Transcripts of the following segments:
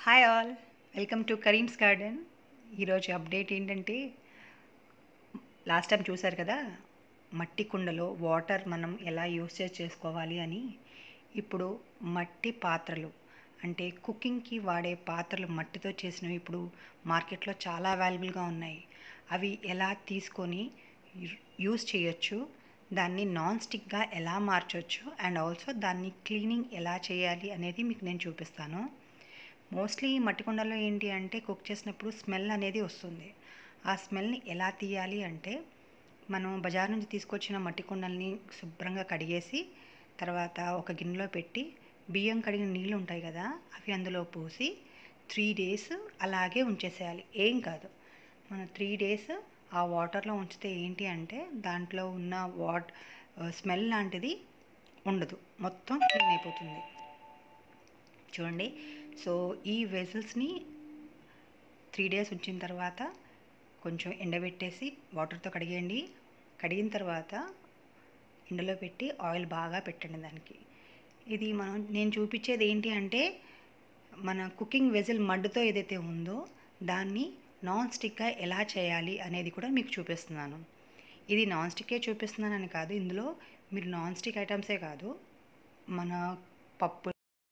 hi all welcome to Karim's garden ఈరోజు update ఏంటంటే last time చూశారు కదా మట్టి కుండలో వాటర్ మనం ఎలా యూస్ చేసుకోవాలి అని ఇప్పుడు మట్టి పాత్రలు అంటే కుకింగ్కి వాడే పాత్రలు మట్టితో చేసినవి ఇప్పుడు మార్కెట్లో చాలా అవైలబుల్గా ఉన్నాయి అవి ఎలా తీసుకొని యూస్ చేయొచ్చు దాన్ని నాన్ స్టిక్గా ఎలా మార్చొచ్చు అండ్ ఆల్సో దాన్ని క్లీనింగ్ ఎలా చేయాలి అనేది మీకు నేను చూపిస్తాను మోస్ట్లీ మట్టి కుండలో ఏంటి అంటే కుక్ చేసినప్పుడు స్మెల్ అనేది వస్తుంది ఆ స్మెల్ని ఎలా తీయాలి అంటే మనం బజార్ నుంచి తీసుకొచ్చిన మట్టి కుండల్ని శుభ్రంగా కడిగేసి తర్వాత ఒక గిన్నెలో పెట్టి బియ్యం కడిగిన నీళ్ళు ఉంటాయి కదా అవి అందులో పోసి త్రీ డేస్ అలాగే ఉంచేసేయాలి ఏం కాదు మనం త్రీ డేస్ ఆ వాటర్లో ఉంచితే ఏంటి అంటే దాంట్లో ఉన్న వాట్ స్మెల్ లాంటిది ఉండదు మొత్తం క్లీన్ అయిపోతుంది చూడండి సో ఈ వెజల్స్ని త్రీ డేస్ ఉంచిన తర్వాత కొంచెం ఎండబెట్టేసి వాటర్తో కడిగేయండి కడిగిన తర్వాత ఎండలో పెట్టి ఆయిల్ బాగా పెట్టండి దానికి ఇది మనం నేను చూపించేది ఏంటి అంటే మన కుకింగ్ వెజల్ మడ్డుతో ఏదైతే ఉందో దాన్ని నాన్ స్టిక్గా ఎలా చేయాలి అనేది కూడా మీకు చూపిస్తున్నాను ఇది నాన్ స్టిక్కే చూపిస్తున్నానని కాదు ఇందులో మీరు నాన్ స్టిక్ ఐటమ్సే కాదు మన పప్పు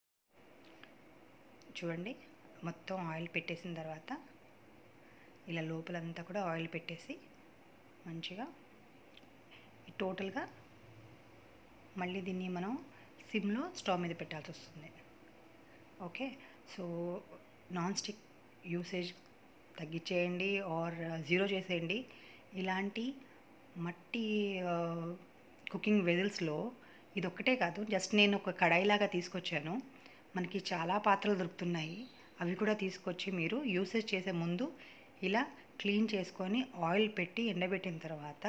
చూడండి మొత్తం ఆయిల్ పెట్టేసిన తర్వాత ఇలా లోపలంతా కూడా ఆయిల్ పెట్టేసి మంచిగా టోటల్గా మళ్ళీ దీన్ని మనం సిమ్లో స్టవ్ మీద పెట్టాల్సి వస్తుంది okay so non stick usage తగ్గించేయండి ఆర్ జీరో చేసేయండి ఇలాంటి మట్టి కుకింగ్ వెజల్స్లో ఇది ఒక్కటే కాదు జస్ట్ నేను ఒక కడాయిలాగా తీసుకొచ్చాను మనకి చాలా పాత్రలు దొరుకుతున్నాయి అవి కూడా తీసుకొచ్చి మీరు యూసేజ్ చేసే ముందు ఇలా క్లీన్ చేసుకొని ఆయిల్ పెట్టి ఎండబెట్టిన తర్వాత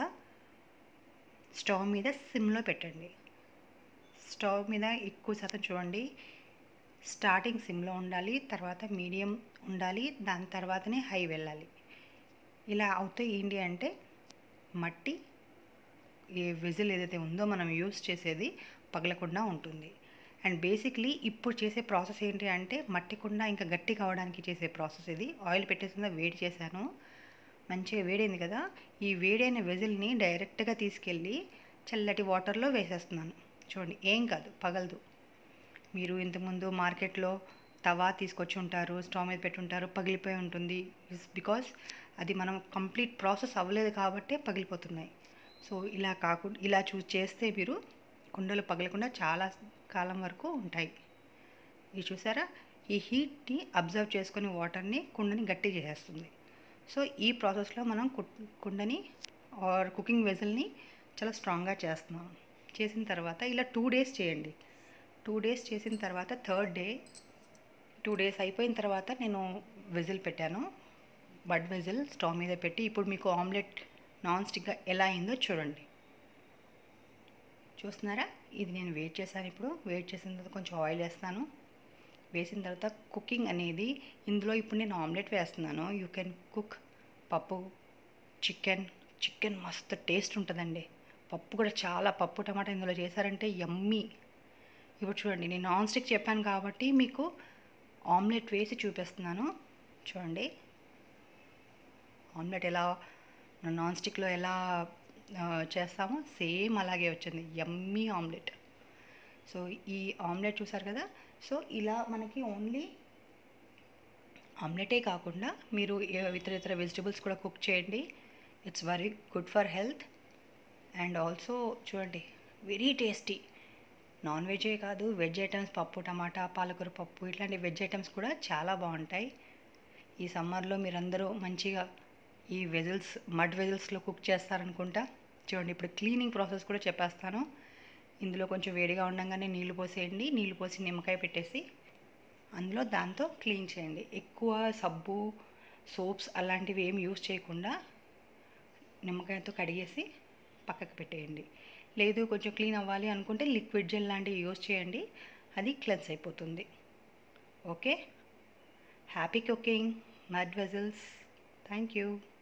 స్టవ్ మీద సిమ్లో పెట్టండి స్టవ్ మీద ఎక్కువ శాతం చూడండి స్టార్టింగ్ సిమ్లో ఉండాలి తర్వాత మీడియం ఉండాలి దాని తర్వాతనే హై వెళ్ళాలి ఇలా అవుతే ఏంటి అంటే మట్టి ఏ వెజిల్ ఏదైతే ఉందో మనం యూస్ చేసేది పగలకుండా ఉంటుంది అండ్ బేసిక్లీ ఇప్పుడు చేసే ప్రాసెస్ ఏంటి అంటే మట్టి కుండ ఇంకా గట్టి కావడానికి చేసే ప్రాసెస్ ఇది ఆయిల్ పెట్టేసిందా వేడి చేశాను మంచిగా వేడైంది కదా ఈ వేడైన వెజిల్ని డైరెక్ట్గా తీసుకెళ్ళి చల్లటి వాటర్లో వేసేస్తున్నాను చూడండి ఏం కాదు పగలదు మీరు ఇంతకుముందు మార్కెట్లో తవా తీసుకొచ్చి ఉంటారు స్టవ్ మీద పెట్టుంటారు పగిలిపోయి ఉంటుంది ఇస్ బికాస్ అది మనం కంప్లీట్ ప్రాసెస్ అవ్వలేదు కాబట్టే పగిలిపోతున్నాయి సో ఇలా కాకుండా ఇలా చూ చేస్తే మీరు కుండలు పగలకుండా చాలా కాలం వరకు ఉంటాయి ఇది చూసారా ఈ హీట్ని అబ్జర్వ్ చేసుకుని వాటర్ని కుండని గట్టి చేసేస్తుంది సో ఈ ప్రాసెస్లో మనం కుండని ఆర్ కుకింగ్ వెజల్ని చాలా స్ట్రాంగ్గా చేస్తున్నాం చేసిన తర్వాత ఇలా టూ డేస్ చేయండి టూ డేస్ చేసిన తర్వాత థర్డ్ డే టూ డేస్ అయిపోయిన తర్వాత నేను వెజిల్ పెట్టాను బడ్ వెజిల్ స్టవ్ మీద పెట్టి ఇప్పుడు మీకు ఆమ్లెట్ నాన్ స్టిక్గా ఎలా అయిందో చూడండి చూస్తున్నారా ఇది నేను వెయిట్ చేశాను ఇప్పుడు వెయిట్ చేసిన తర్వాత కొంచెం ఆయిల్ వేస్తాను వేసిన తర్వాత కుకింగ్ అనేది ఇందులో ఇప్పుడు నేను ఆమ్లెట్ వేస్తున్నాను యూ కెన్ కుక్ పప్పు చికెన్ చికెన్ మస్తు టేస్ట్ ఉంటుందండి పప్పు కూడా చాలా పప్పు టమాటా ఇందులో చేశారంటే ఎమ్మీ ఇప్పుడు చూడండి నేను నాన్ స్టిక్ చెప్పాను కాబట్టి మీకు ఆమ్లెట్ వేసి చూపిస్తున్నాను చూడండి ఆమ్లెట్ ఎలా నాన్ స్టిక్లో ఎలా చేస్తామో సేమ్ అలాగే వచ్చింది ఎమ్మీ ఆమ్లెట్ సో ఈ ఆమ్లెట్ చూసారు కదా సో ఇలా మనకి ఓన్లీ ఆమ్లెటే కాకుండా మీరు ఇతర ఇతర వెజిటబుల్స్ కూడా కుక్ చేయండి it's very good for health and also చూడండి వెరీ టేస్టీ నాన్ వెజే కాదు వెజ్ ఐటమ్స్ పప్పు టమాటా పాలకూర పప్పు ఇట్లాంటి వెజ్ ఐటమ్స్ కూడా చాలా బాగుంటాయి ఈ సమ్మర్లో మీరందరూ మంచిగా ఈ వెజిల్స్ మడ్ వెజిల్స్లో కుక్ చేస్తారనుకుంటా చూడండి ఇప్పుడు క్లీనింగ్ ప్రాసెస్ కూడా చెప్పేస్తాను ఇందులో కొంచెం వేడిగా ఉండగానే నీళ్లు పోసేయండి నీళ్లు పోసి నిమ్మకాయ పెట్టేసి అందులో దాంతో క్లీన్ చేయండి ఎక్కువ సబ్బు సోప్స్ అలాంటివి ఏమి యూస్ చేయకుండా నిమ్మకాయతో కడిగేసి పక్కకు పెట్టేయండి లేదు కొంచెం క్లీన్ అవ్వాలి అనుకుంటే లిక్విడ్ జెల్ లాంటివి యూస్ చేయండి అది క్లెన్స్ అయిపోతుంది okay happy cooking mud vessels thank you